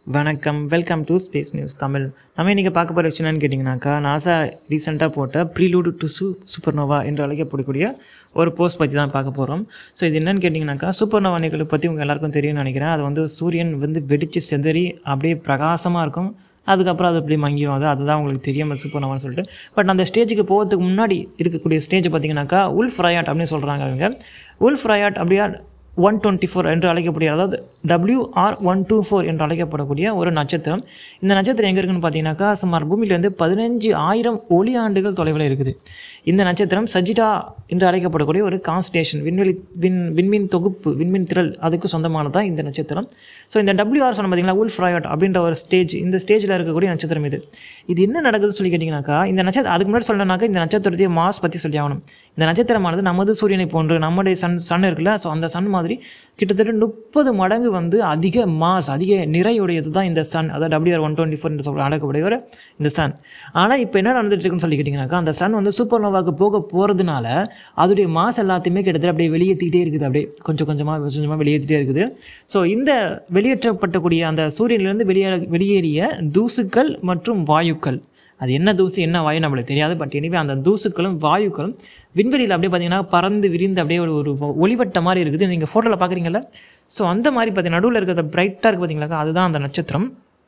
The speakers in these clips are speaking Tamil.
வணக்கம் welcome to space news Tamil நம்ம இன்றைக்கி பார்க்க போகிற விஷயம் என்னன்னு கேட்டிங்கனாக்கா நாசா ரீசெண்டாக போட்ட ப்ரீலூடு டு சு சூப்பர்னோவா என்று அழைக்கப்படக்கூடிய ஒரு போஸ்ட் பற்றி தான் பார்க்க போகிறோம் ஸோ இது என்னன்னு கேட்டிங்கனாக்கா சூப்பர்னோவா நிகழ்வு பற்றி உங்கள் எல்லாருக்கும் தெரியும்னு நினைக்கிறேன் அது வந்து சூரியன் வந்து வெடித்து செதறி அப்படியே பிரகாசமாக இருக்கும் அதுக்கப்புறம் அது அப்படியே மங்கிடும் அது அதுதான் உங்களுக்கு தெரியும் சூப்பர்னோவான்னு சொல்லிட்டு பட் அந்த ஸ்டேஜுக்கு போகிறதுக்கு முன்னாடி இருக்கக்கூடிய ஸ்டேஜ் பார்த்தீங்கன்னாக்கா உல்ஃப் ரயாட் அப்படின்னு சொல்கிறாங்க அவங்க உல்ஃப் ரயாட் அப்படியா ஒன் டுவெண்ட்டி ஃபோர் என்று அழைக்கக்கூடிய அதாவது WR ஒன் டூ ஃபோர் என்று அழைக்கப்படக்கூடிய ஒரு நட்சத்திரம் இந்த நட்சத்திரம் எங்கே இருக்குன்னு பார்த்தீங்கன்னாக்கா சுமார் பூமியிலேருந்து பதினஞ்சு ஆயிரம் ஒளி ஆண்டுகள் தொலைவில் இருக்குது இந்த நட்சத்திரம் சஜிடா என்று அழைக்கப்படக்கூடிய ஒரு கான்ஸ்டேஷன் விண்வெளி விண் விண்மீன் தொகுப்பு விண்மீன் திரள் அதுக்கு சொந்தமானது தான் இந்த நட்சத்திரம் ஸோ இந்த WR சொன்ன பார்த்தீங்களா உல்ஃப் ராயட் அப்படின்ற ஒரு ஸ்டேஜ் இந்த ஸ்டேஜில் இருக்கக்கூடிய நட்சத்திரம் இது இது என்ன நடக்குதுன்னு சொல்லி கேட்டிங்கனாக்கா இந்த நட்சத்திரம் அதுக்கு முன்னாடி சொல்லணும்னாக்கா இந்த நட்சத்திரத்தையே மாஸ் பற்றி சொல்லி ஆகணும் இந்த நட்சத்திரமானது நமது சூரியனை போன்று நம்முடைய சன் சன் இருக்குல்ல ஸோ அந்த சன் மாதிரி கிட்டத்தட்ட முப்பது மடங்கு வந்து அதிக மாஸ் அதிக நிறையுடையது தான் இந்த சன் அதாவது டபிள்யூஆர் ஒன் டுவெண்ட்டி ஃபோர் என்று சொல்ல அழைக்கக்கூடிய ஒரு இந்த சன் ஆனால் இப்போ என்ன நடந்துட்டு இருக்குன்னு சொல்லி கேட்டிங்கனாக்கா அந்த சன் வந்து சூப்பர் நோவாக்கு போக போகிறதுனால அதோடைய மாஸ் எல்லாத்தையுமே கிட்டத்தட்ட அப்படியே வெளியேற்றிக்கிட்டே இருக்குது அப்படியே கொஞ்சம் கொஞ்சமாக கொஞ்சம் கொஞ்சமாக வெளியேற்றிட்டே இருக்குது ஸோ இந்த வெளியேற்றப்பட்டக்கூடிய அந்த சூரியனிலிருந்து வெளியே வெளியேறிய தூசுக்கள் மற்றும் வாயுக்கள் அது என்ன தூசு என்ன வாயு நம்மளுக்கு தெரியாது பட் எனிவே அந்த தூசுக்களும் வாயுக்களும் விண்வெளியில் அப்படியே பார்த்தீங்கன்னா பறந்து விரிந்து அப்படியே ஒரு ஒரு ஒளிவட்ட மாதிரி இருக்குது நீங்கள் ஃபோட்டோவில் பார்க்குறீங்கல்ல ஸோ அந்த மாதிரி பார்த்தீங்கன்னா நடுவில் இருக்கிறத பிரைட்டாக இருக்குது பார்த்தீங்களா அதுதான் அந்த நட்சத்திரம்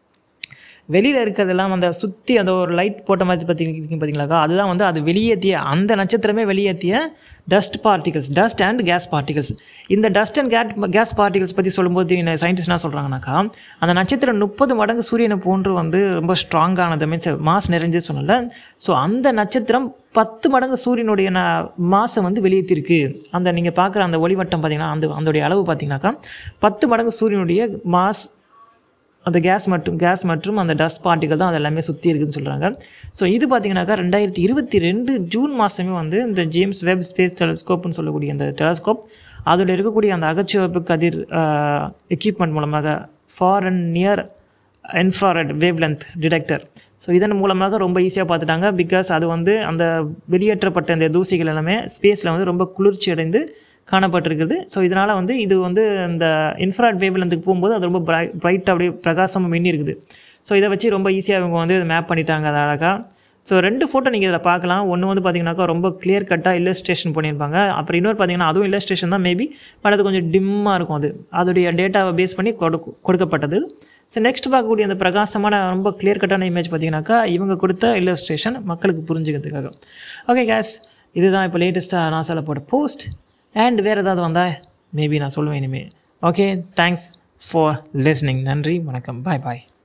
வெளியில் இருக்கிறதெல்லாம் அந்த சுற்றி அந்த ஒரு லைட் போட்ட மாதிரி பார்த்தீங்க பார்த்தீங்களாக்கா அதுதான் வந்து அது வெளியேற்றிய அந்த நட்சத்திரமே வெளியேற்றிய dust particles dust and gas particles இந்த dust and gas gas particles பற்றி சொல்லும்போது சயின்டிஸ்ட் என்ன சொல்கிறாங்கனாக்கா அந்த நட்சத்திரம் முப்பது மடங்கு சூரியனை போன்று வந்து ரொம்ப ஸ்ட்ராங்கானது மீன்ஸ் மாஸ் நிறைஞ்சு சொன்னல ஸோ அந்த நட்சத்திரம் பத்து மடங்கு சூரியனுடைய ந மாசை வந்து வெளியேற்றிருக்கு அந்த நீங்கள் பார்க்குற அந்த ஒளிவட்டம் பார்த்தீங்கன்னா அந்த அதோடைய அளவு பார்த்தீங்கன்னாக்கா பத்து மடங்கு சூரியனுடைய மாஸ் அந்த கேஸ் மற்றும் கேஸ் மற்றும் அந்த டஸ்ட் பார்ட்டிகள் தான் அது எல்லாமே சுற்றி இருக்குதுன்னு சொல்கிறாங்க ஸோ இது பார்த்தீங்கன்னாக்கா ரெண்டாயிரத்தி இருபத்தி ரெண்டு ஜூன் மாதமே வந்து இந்த ஜேம்ஸ் வெப் ஸ்பேஸ் டெலஸ்கோப்னு சொல்லக்கூடிய அந்த டெலஸ்கோப் அதில் இருக்கக்கூடிய அந்த அகச்சிவப்பு கதிர் எக்யூப்மெண்ட் மூலமாக far and near infrared wavelength detector so இதன் மூலமாக ரொம்ப ஈஸியாக பார்த்துட்டாங்க பிகாஸ் அது வந்து அந்த வெளியேற்றப்பட்ட இந்த தூசிகள் எல்லாமே ஸ்பேஸில் வந்து ரொம்ப குளிர்ச்சி அடைந்து காணப்பட்டிருக்குது ஸோ இதனால் வந்து இது வந்து இந்த இன்ஃப்ராட் வேவ்லென்த்துக்கு போகும்போது அது ரொம்ப பிரை பிரைட்டாக அப்படியே பிரகாசமாக மின்னி இருக்குது ஸோ இதை வச்சு ரொம்ப ஈஸியாக இவங்க வந்து மேப் பண்ணிட்டாங்க அது அழகாக ஸோ ரெண்டு ஃபோட்டோ நீங்கள் இதில் பார்க்கலாம் ஒன்று வந்து பார்த்தீங்கன்னாக்கா ரொம்ப கிளியர் கட்டாக இல்லஸ்ட்ரேஷன் பண்ணியிருப்பாங்க அப்புறம் இன்னொரு பார்த்தீங்கன்னா அதுவும் இல்லஸ்ட்ரேஷன் தான் மேபி பட் அது கொஞ்சம் டிம்மாக இருக்கும் அது அதோடைய டேட்டாவை பேஸ் பண்ணி கொடு கொடுக்கப்பட்டது ஸோ நெக்ஸ்ட் பார்க்கக்கூடிய அந்த பிரகாசமான ரொம்ப கிளியர் கட்டான இமேஜ் பார்த்தீங்கன்னாக்கா இவங்க கொடுத்த இல்லஸ்ட்ரேஷன் மக்களுக்கு புரிஞ்சுக்கிறதுக்காக ஓகே கேஸ் இதுதான் இப்போ லேட்டஸ்ட்டாக நாசாவில் போட்ட போஸ்ட் அண்ட் வேறு ஏதாவது வந்தால் மேபி நான் சொல்லுவேன் இனிமேல் ஓகே தேங்க்ஸ் ஃபார் லிஸ்னிங் நன்றி வணக்கம் பாய் பாய்